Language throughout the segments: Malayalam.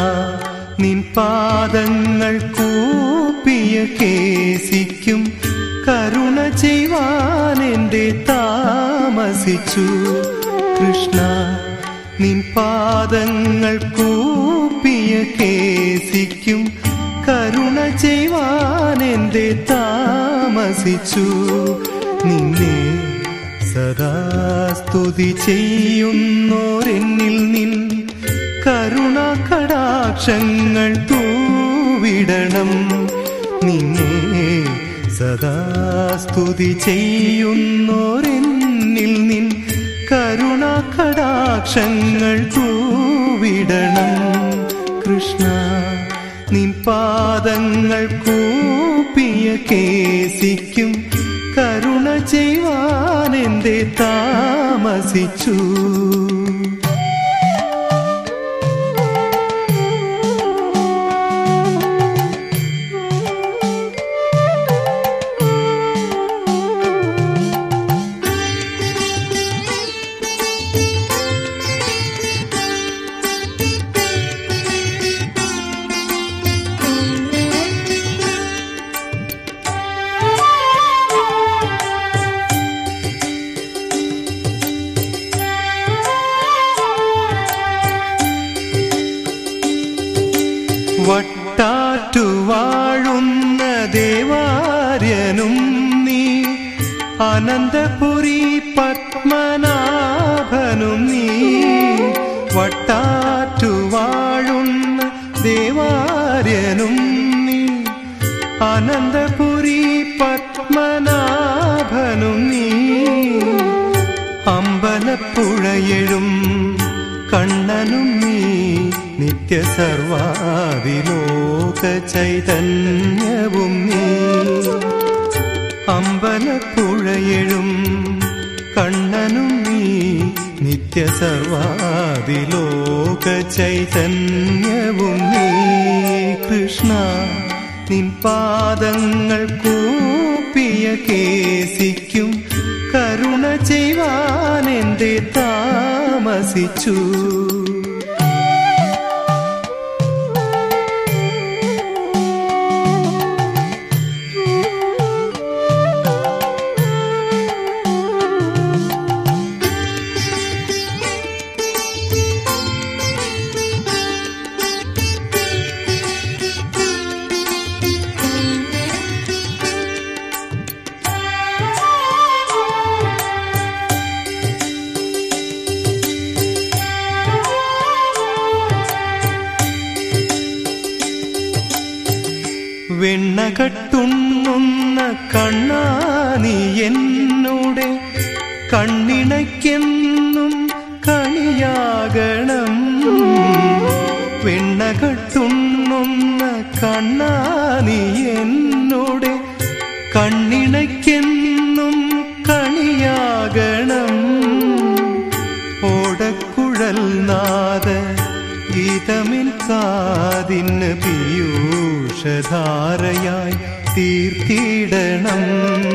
നിൻ പാദങ്ങൾ കൂപ്പിയ കേസിക്കും കരുണ ചെയ്യുവാൻ എന്റെ താമസിച്ചു കൃഷ്ണ നിൻ പാദങ്ങൾ കൂപ്പിയ കേസിക്കും കരുണ ചെയ്യുവാൻ എന്റെ താമസിച്ചു നിന്നെ സദാ സ്തുതി ചെയ്യുന്നോരെന്നിൽ നിൻ കരുണ കടാക്ഷങ്ങൾ തൂവിടണം നിന്നെ സദാ സ്തുതി ചെയ്യുന്നോരെന്നിൽ നിൻ കരുണ കടാക്ഷങ്ങൾ തൂവിടണം കൃഷ്ണ നിൻ പാദങ്ങൾ കൂപ്പിയ കേസിക്കും കരുണ ചെയ്യുവാൻ എന്റെ താമസിച്ചു വട്ടാറ്റു വാഴുന്ന ദേവാര്യനും നീ അനന്തപുരി പത്മനാഭനും നീ വട്ടാറ്റു വാഴുന്ന ദേവാര്യനും നീ അനന്തപുരി പത്മനാഭനും നീ അമ്പലപ്പുഴയെഴും കണ്ണനും നീ നിത്യസർവാദിലോക ചൈതന്യവും നീ അമ്പലപ്പുഴയെഴും കണ്ണനും നീ നിത്യസർവാദിലോക ചൈതന്യവും നീ കൃഷ്ണ നിൻ പാദങ്ങൾ കൂപ്പിയ കേസിക്കും കരുണ ചെയ്യുവാൻ എന്റെ താമസിച്ചു വെണ്ണകട്ടുണ്ണുന്ന കണ്ണാനി എന്നോടെ കണ്ണിണയ്ക്കെന്നും കണിയാകണം വെണ്ണകട്ടുണ്ണുന്ന കണ്ണാനി എന്നോടെ കണ്ണിണയ്ക്കെന്നും കണിയാകണം ഓടക്കുഴൽ നാദ ഗീതമിൻ കാതിന് പീയൂഷധാരയായി തീർത്തിടണം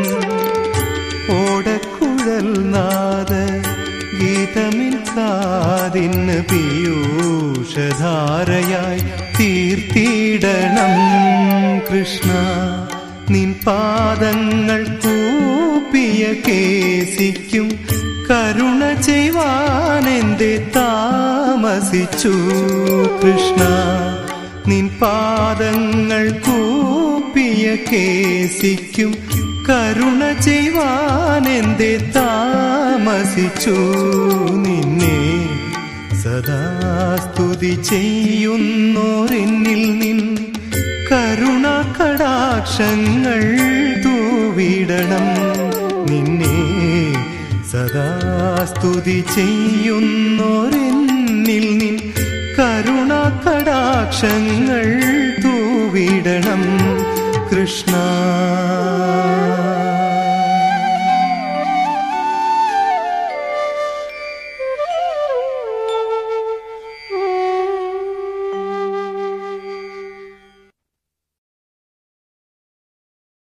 ഓടക്കുഴൽ നാദ ഗീതമിൻ കാതിന് പീയൂഷധാരയായി തീർത്തിടണം കൃഷ്ണ നിൻ പാദങ്ങൾ കൂപ്പിയ കേസിക്കും കരുണ ചെയ്യുവാൻ എന്റെ താമസിച്ചു കൃഷ്ണ നിൻ പാദങ്ങൾ കൂപ്പിയ കേസിക്കും കരുണ ചെയ്യുവാൻ എന്റെ താമസിച്ചു നിന്നെ സദാ സ്തുതി ചെയ്യുന്നോരെന്നിൽ നിൻ കരുണ കടാക്ഷങ്ങൾ തൂവിടണം നിന്നെ സദാ സ്തുതി ചെയ്യുന്നോരെന്നിൽ നിൻ കരുണ കടാക്ഷങ്ങൾ തൂവിടണം കൃഷ്ണ